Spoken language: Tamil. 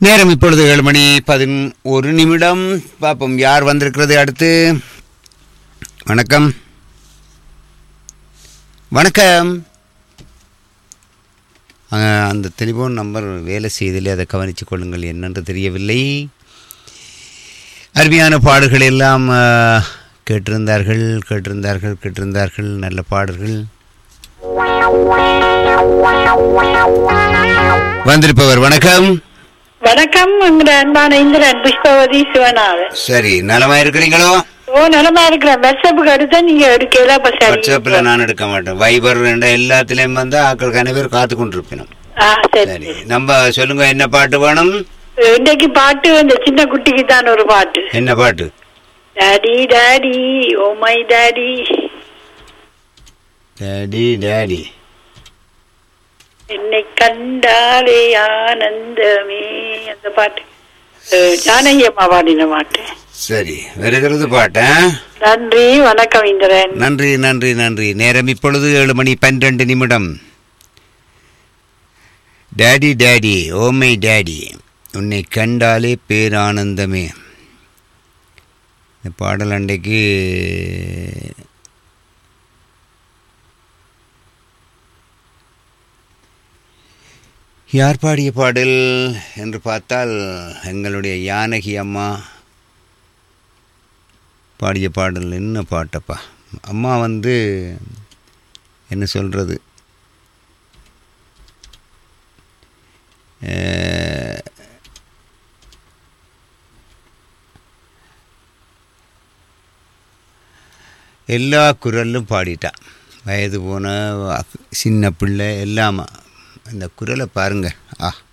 நேரம் இப்பொழுது ஏழு மணி பதின் ஒரு நிமிடம் பார்ப்போம் யார் வந்திருக்கிறது அடுத்து வணக்கம் வணக்கம் ஆ, அந்த டெலிஃபோன் நம்பர் வேலை செய்திலே அதை கவனித்துக் கொள்ளுங்கள் என்னென்று தெரியவில்லை அருமையான பாடல்கள் எல்லாம் ஆ, கேட்டிருந்தார்கள் கேட்டிருந்தார்கள் கேட்டிருந்தார்கள் நல்ல பாடல்கள் வந்திருப்பவர் வணக்கம் வணக்கம் உங்களோட அன்பான இந்திரன் புஷ்பவதி சிவநாதன் சரி நலமா இருக்கிறீங்களோ ஓ நலமா இருக்கிறேன் வாட்ஸ்அப்புக்கு அடுத்தா நீங்க எடுக்கல அப்ப சரி வாட்ஸ்அப்ல நான் எடுக்க மாட்டேன் வைபர் ரெண்டு எல்லாத்துலயும் வந்து ஆக்கள் கனவேர் காத்து கொண்டிருப்பினோம் ஆ சரி சரி நம்ம சொல்லுங்க என்ன பாட்டு வேணும் இன்னைக்கு பாட்டு இந்த சின்ன குட்டிக்கு தான் ஒரு பாட்டு என்ன பாட்டு daddy daddy oh my daddy daddy daddy என்னை கண்டாலே ஆனந்தமே அந்த பாட்டு அஹ், ஜானகி அம்மா பாடின பாட்டு சரி வருகிறது பாட்டு ஆ? நன்றி வணக்கம் இந்திரன் நன்றி நன்றி நன்றி நேரம் இப்பொழுது ஏழு மணி பன்னிரண்டு நிமிடம் டேடி டேடி ஓமை டேடி உன்னை கண்டாலே பேரானந்தமே இந்த பாடல் அன்றைக்கு யார் பாடிய பாடல் என்று பார்த்தால் எங்களுடைய யானகி அம்மா பாடிய பாடல் என்ன பாட்டப்பா அம்மா வந்து என்ன சொல்கிறது எல்லா குரலும் பாடிட்டா வயது போன சின்ன பிள்ளை எல்லாமா அந்த குரலை பாருங்க ஆ